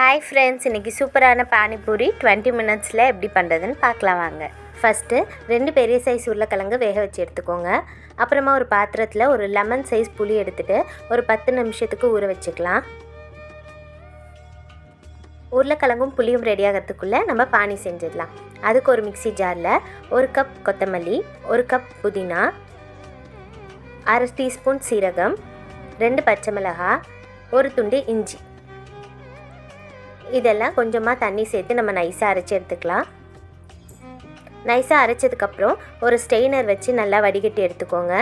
hi friends இன்றைக்கி சூப்பரான panipuri twenty மினிட்ஸில் எப்படி பண்ணுறதுன்னு பார்க்கலாம் வாங்க ஃபஸ்ட்டு ரெண்டு பெரிய சைஸ் உருளைக்கிழங்கு வேக வச்சு எடுத்துக்கோங்க அப்புறமா ஒரு பாத்திரத்தில் ஒரு லெமன் சைஸ் புளி எடுத்துகிட்டு ஒரு பத்து நிமிஷத்துக்கு ஊற வச்சுக்கலாம் உருளைக்கிழங்கும் புளியும் ரெடி ஆகிறதுக்குள்ளே நம்ம பானி செஞ்சிடலாம் அதுக்கு ஒரு மிக்சி ஜாரில் ஒரு கப் கொத்தமல்லி ஒரு கப் புதினா அரை டீஸ்பூன் சீரகம் ரெண்டு பச்சை மிளகாய் ஒரு துண்டு இஞ்சி இதெல்லாம் கொஞ்சமாக தண்ணி சேர்த்து நம்ம நைஸாக அரைச்சி எடுத்துக்கலாம் நைஸாக அரைச்சதுக்கப்புறம் ஒரு ஸ்டெயினர் வச்சு நல்லா வடிகட்டி எடுத்துக்கோங்க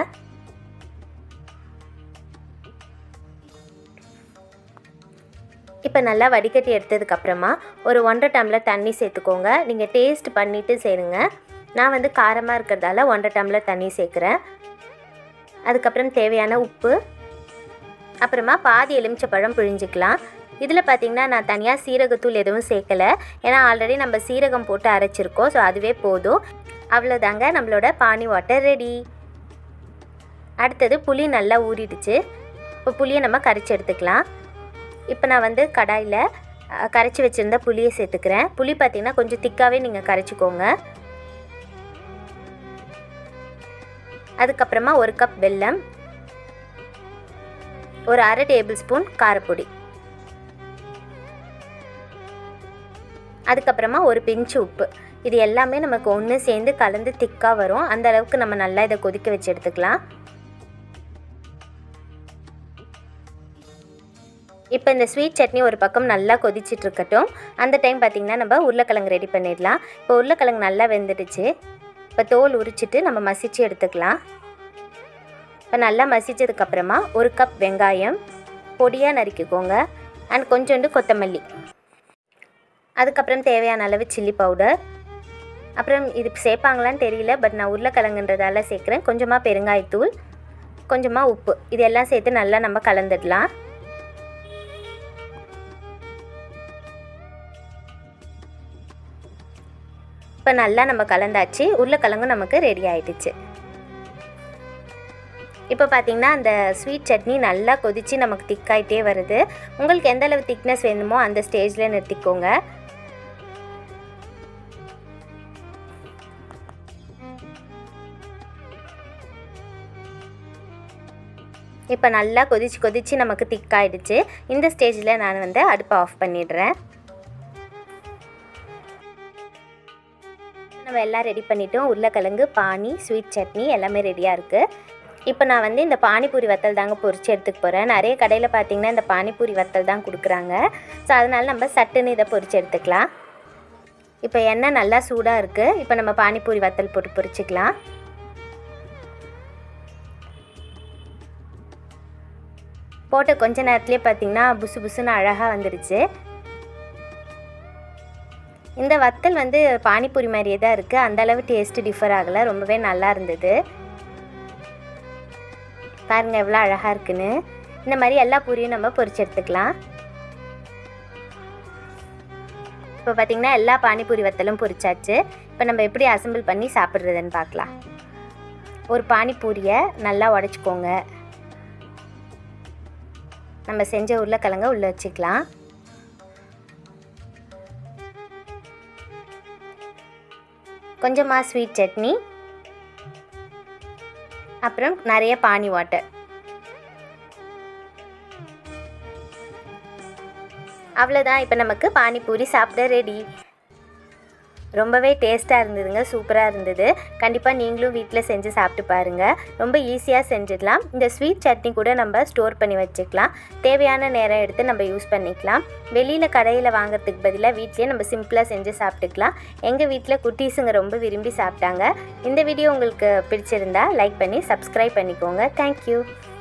இப்போ நல்லா வடிகட்டி எடுத்ததுக்கப்புறமா ஒரு ஒன்றரை டம்ளர் தண்ணி சேர்த்துக்கோங்க நீங்கள் டேஸ்ட் பண்ணிவிட்டு சேருங்க நான் வந்து காரமாக இருக்கிறதால ஒன்றரை டம்ளர் தண்ணி சேர்க்குறேன் அதுக்கப்புறம் தேவையான உப்பு அப்புறமா பாதி எலுமிச்சப்பழம் பிழிஞ்சிக்கலாம் இதில் பார்த்திங்கன்னா நான் தனியாக சீரகத்தூள் எதுவும் சேர்க்கலை ஏன்னா ஆல்ரெடி நம்ம சீரகம் போட்டு அரைச்சிருக்கோம் ஸோ அதுவே போதும் அவ்வளோதாங்க நம்மளோட பானி வாட்டர் ரெடி அடுத்தது புளி நல்லா ஊறிடுச்சு இப்போ புளியை நம்ம கரைச்சி எடுத்துக்கலாம் இப்போ நான் வந்து கடாயில் கரைச்சி வச்சுருந்த புளியை சேர்த்துக்கிறேன் புளி பார்த்திங்கன்னா கொஞ்சம் திக்காகவே நீங்கள் கரைச்சிக்கோங்க அதுக்கப்புறமா ஒரு கப் வெல்லம் ஒரு அரை டேபிள் ஸ்பூன் காரப்பொடி அதுக்கப்புறமா ஒரு பிஞ்சு உப்பு இது எல்லாமே நமக்கு ஒன்று சேர்ந்து கலந்து திக்காக வரும் அந்த அளவுக்கு நம்ம நல்லா இதை கொதிக்க வச்சு எடுத்துக்கலாம் இப்போ இந்த ஸ்வீட் சட்னி ஒரு பக்கம் நல்லா கொதிச்சிட்டு இருக்கட்டும் அந்த டைம் பார்த்திங்கன்னா நம்ம உருளைக்கிழங்கு ரெடி பண்ணிடலாம் இப்போ உருளைக்கிழங்கு நல்லா வெந்துடுச்சு இப்போ தோல் உரிச்சிட்டு நம்ம மசிச்சு எடுத்துக்கலாம் இப்போ நல்லா மசிச்சதுக்கப்புறமா ஒரு கப் வெங்காயம் பொடியாக நறுக்கிக்கோங்க அண்ட் கொஞ்சோண்டு கொத்தமல்லி அதுக்கப்புறம் தேவையான அளவு சில்லி பவுடர் அப்புறம் இது சேர்ப்பாங்களான்னு தெரியல பட் நான் உருளைக்கிழங்குன்றதால சேர்க்குறேன் கொஞ்சமாக பெருங்காயத்தூள் கொஞ்சமாக உப்பு இது எல்லாம் சேர்த்து நல்லா நம்ம கலந்துடலாம் இப்போ நல்லா நம்ம கலந்தாச்சு உருளைக்கிழங்கும் நமக்கு ரெடி ஆயிடுச்சு இப்போ பார்த்தீங்கன்னா அந்த ஸ்வீட் சட்னி நல்லா கொதித்து நமக்கு திக்காயிட்டே வருது உங்களுக்கு எந்த அளவு திக்னஸ் வேணுமோ அந்த ஸ்டேஜில் நிறுத்திக்கோங்க இப்போ நல்லா கொதிச்சு கொதித்து நமக்கு திக்காயிடுச்சு இந்த ஸ்டேஜில் நான் வந்து அடுப்பை ஆஃப் பண்ணிடுறேன் நம்ம எல்லாம் ரெடி பண்ணிட்டோம் உருளைக்கிழங்கு பானி ஸ்வீட் சட்னி எல்லாமே ரெடியாக இருக்குது இப்போ நான் வந்து இந்த பானிபூரி வத்தல் தாங்க பொரிச்சு எடுத்துக்க போகிறேன் நிறைய கடையில் பார்த்தீங்கன்னா இந்த பானிபூரி வத்தல் தான் கொடுக்குறாங்க ஸோ அதனால் நம்ம சட்டுன்னு இதை பொரிச்சு எடுத்துக்கலாம் இப்போ எண்ணெய் நல்லா சூடாக இருக்குது இப்போ நம்ம பானிபூரி வத்தல் போட்டு பொரிச்சிக்கலாம் போட்ட கொஞ்ச நேரத்துலேயே பார்த்தீங்கன்னா புசு புசுன்னு அழகாக வந்துடுச்சு இந்த வத்தல் வந்து பானிபூரி மாதிரியே தான் இருக்குது அந்தளவு டேஸ்ட்டு டிஃபர் ஆகலை ரொம்பவே நல்லா இருந்தது பாருங்கள் எவ்வளோ அழகாக இருக்குன்னு இந்த மாதிரி எல்லா பூரியும் நம்ம பொரிச்சு எடுத்துக்கலாம் இப்போ பார்த்திங்கன்னா எல்லா பானிபூரி வத்தலும் பொரிச்சாச்சு இப்போ நம்ம எப்படி அசம்பிள் பண்ணி சாப்பிட்றதுன்னு பார்க்கலாம் ஒரு பானிபூரியை நல்லா உடச்சிக்கோங்க நம்ம செஞ்ச உருளைக்கிழங்க உள்ளே வச்சுக்கலாம் கொஞ்சமாக ஸ்வீட் சட்னி அப்புறம் நிறைய பானி வாட்டர் அவ்வளோதான் இப்போ நமக்கு பானிபூரி சாப்பிட ரெடி ரொம்பவே டேஸ்ட்டாக இருந்ததுங்க சூப்பராக இருந்தது கண்டிப்பாக நீங்களும் வீட்டில் செஞ்சு சாப்பிட்டு பாருங்கள் ரொம்ப ஈஸியாக செஞ்சிடலாம் இந்த ஸ்வீட் சட்னி கூட நம்ம ஸ்டோர் பண்ணி வச்சுக்கலாம் தேவையான நேரம் எடுத்து நம்ம யூஸ் பண்ணிக்கலாம் வெளியில் கடையில் வாங்குறதுக்கு பதிலாக வீட்லேயே நம்ம சிம்பிளாக செஞ்சு சாப்பிட்டுக்கலாம் எங்கள் வீட்டில் குட்டீஸுங்க ரொம்ப விரும்பி சாப்பிட்டாங்க இந்த வீடியோ உங்களுக்கு பிடிச்சிருந்தா லைக் பண்ணி சப்ஸ்கிரைப் பண்ணிக்கோங்க தேங்க்யூ